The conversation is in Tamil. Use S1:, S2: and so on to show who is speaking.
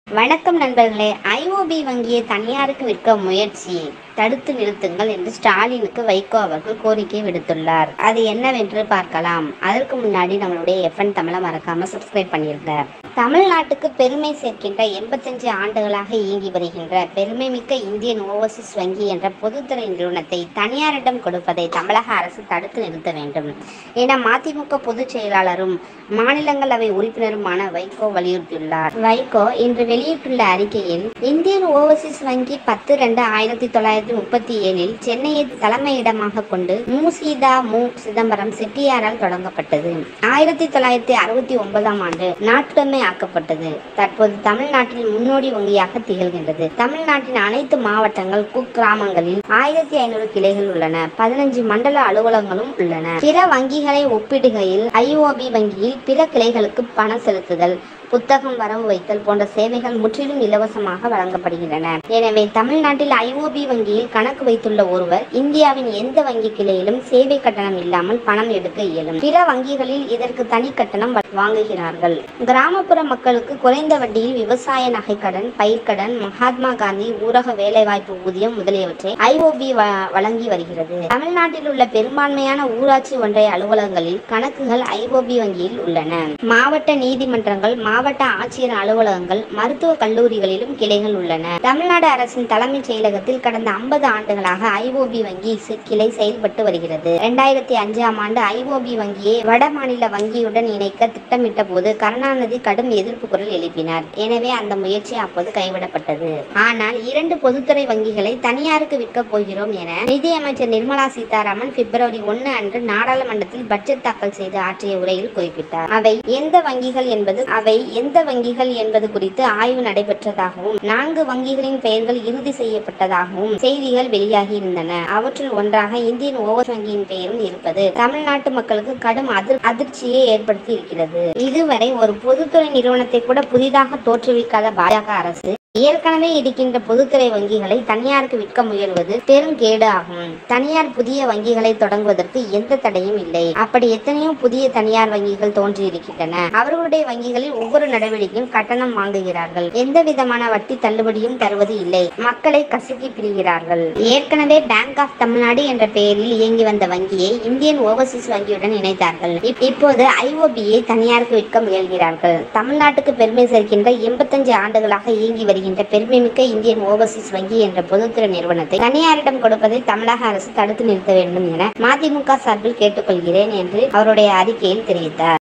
S1: வணக்கம் நண்பர்களே ஐஓபி வங்கியை தனியாருக்கு விற்க முயற்சி தடுத்து நிறுத்துங்கள் என்று ஸ்டாலினுக்கு வைகோ அவர்கள் கோரிக்கை விடுத்துள்ளார் அது என்னவென்று பார்க்கலாம் அதற்கு முன்னாடி நம்மளுடைய எஃப்என் தமிழை மறக்காம சப்ஸ்கிரைப் பண்ணிருங்க தமிழ்நாட்டுக்கு பெருமை சேர்க்கின்ற எண்பத்தஞ்சு ஆண்டுகளாக இயங்கி வருகின்ற பெருமை மிக்க இந்தியன் ஓவர்சீஸ் வங்கி என்ற பொதுத்துறை நிறுவனத்தை தனியாரிடம் கொடுப்பதை தமிழக அரசு தடுத்து நிறுத்த வேண்டும் என மதிமுக பொதுச் செயலாளரும் மாநிலங்களவை உறுப்பினருமான வைகோ வலியுறுத்தியுள்ளார் வைகோ இன்று வெளியிட்டுள்ள அறிக்கையில் இந்தியன் ஓவர்சீஸ் வங்கி பத்து ரெண்டு ஆயிரத்தி தொள்ளாயிரத்தி முப்பத்தி ஏழில் சென்னையை தலைமையிடமாக கொண்டு மூசீதா மு சிதம்பரம் செட்டியாரால் தொடங்கப்பட்டது ஆயிரத்தி தொள்ளாயிரத்தி அறுபத்தி ஒன்பதாம் ஆண்டு நாட்டுடைமை ஆக்கப்பட்டது தற்போது தமிழ்நாட்டில் முன்னோடி வங்கியாக திகழ்கின்றது தமிழ்நாட்டின் அனைத்து மாவட்டங்கள் குக்கிராமங்களில் ஆயிரத்தி ஐநூறு கிளைகள் உள்ளன பதினஞ்சு மண்டல அலுவலகங்களும் உள்ளன பிற வங்கிகளை ஒப்பிடுகையில் ஐஓபி வங்கியில் பிற கிளைகளுக்கு பணம் செலுத்துதல் புத்தகம் வரவு வைத்தல் போன்ற சேவைகள் முற்றிலும் இலவசமாக வழங்கப்படுகின்றன எனவே தமிழ்நாட்டில் ஐஓபி வங்கியில் கணக்கு வைத்துள்ள ஒருவர் இந்தியாவின் எந்த வங்கி கிளையிலும் சேவை கட்டணம் இல்லாமல் பணம் எடுக்க இயலும் பிற வங்கிகளில் இதற்கு தனி கட்டணம் வ- வாங்குகிறார்கள் கிராமப்புற மக்களுக்கு குறைந்த வட்டியில் விவசாய நகைக்கடன் பயிர்க்கடன் மகாத்மா காந்தி ஊரக வேலைவாய்ப்பு ஊதியம் முதலியவற்றை ஐஓபி வழங்கி வருகிறது தமிழ்நாட்டில் உள்ள பெரும்பான்மையான ஊராட்சி ஒன்றிய அலுவலகங்களில் கணக்குகள் ஐஓபி வங்கியில் உள்ளன மாவட்ட நீதிமன்றங்கள் மாவட்ட ஆட்சியர் அலுவலகங்கள் மருத்துவ கல்லூரிகளிலும் கிளைகள் உள்ளன தமிழ்நாடு அரசின் தலைமைச் செயலகத்தில் கடந்த 50 ஆண்டுகளாக ஐஓபி வங்கி சி- கிளை செயல்பட்டு வருகிறது இரண்டாயிரத்தி அஞ்சாம் ஆண்டு ஐஓபி வங்கியை வட மாநில வங்கியுடன் இணைக்க திட்டமிட்ட போது கருணாநிதி கடும் எதிர்ப்பு குரல் எழுப்பினார் எனவே அந்த முயற்சி அப்போது கைவிடப்பட்டது ஆனால் இரண்டு பொதுத்துறை வங்கிகளை தனியாருக்கு விற்கப் போகிறோம் என நிதியமைச்சர் நிர்மலா சீதாராமன் பிப்ரவரி ஒன்று அன்று நாடாளுமன்றத்தில் பட்ஜெட் தாக்கல் செய்து ஆற்றிய உரையில் குறிப்பிட்டார் அவை எந்த வங்கிகள் என்பது அவை எந்த வங்கிகள் என்பது குறித்து ஆய்வு நடைபெற்றதாகவும் நான்கு வங்கிகளின் பெயர்கள் இறுதி செய்யப்பட்டதாகவும் செய்திகள் வெளியாகி இருந்தன அவற்றுள் ஒன்றாக இந்தியன் ஓவர் வங்கியின் பெயரும் இருப்பது தமிழ்நாட்டு மக்களுக்கு கடும் அதிர் அதிர்ச்சியை ஏற்படுத்தி இருக்கிறது இதுவரை ஒரு பொதுத்துறை நிறுவனத்தை கூட புதிதாக தோற்றுவிக்காத பாஜக அரசு ஏற்கனவே இருக்கின்ற பொதுத்துறை வங்கிகளை தனியாருக்கு விற்க முயல்வது பெரும் கேடு ஆகும் தனியார் புதிய வங்கிகளை தொடங்குவதற்கு எந்த தடையும் இல்லை அப்படி எத்தனையோ புதிய தனியார் வங்கிகள் தோன்றி இருக்கின்றன அவர்களுடைய வங்கிகளில் ஒவ்வொரு நடவடிக்கையும் கட்டணம் வாங்குகிறார்கள் எந்த விதமான வட்டி தள்ளுபடியும் தருவது இல்லை மக்களை கசக்கி பிரிகிறார்கள் ஏற்கனவே பேங்க் ஆஃப் தமிழ்நாடு என்ற பெயரில் இயங்கி வந்த வங்கியை இந்தியன் ஓவர்சீஸ் வங்கியுடன் இணைத்தார்கள் இப்- இப்போது ஐஓபியை தனியாருக்கு விற்க முயல்கிறார்கள் தமிழ்நாட்டுக்கு பெருமை சேர்க்கின்ற எண்பத்தஞ்சு ஆண்டுகளாக இயங்கி வருகின்ற பெருமைமிக்க இந்தியன் ஓவர்சீஸ் வங்கி என்ற பொதுத்துறை நிறுவனத்தை தனியாரிடம் கொடுப்பதை தமிழக அரசு தடுத்து நிறுத்த வேண்டும் என மதிமுக சார்பில் கேட்டுக்கொள்கிறேன் என்று அவருடைய அறிக்கையில் தெரிவித்தார்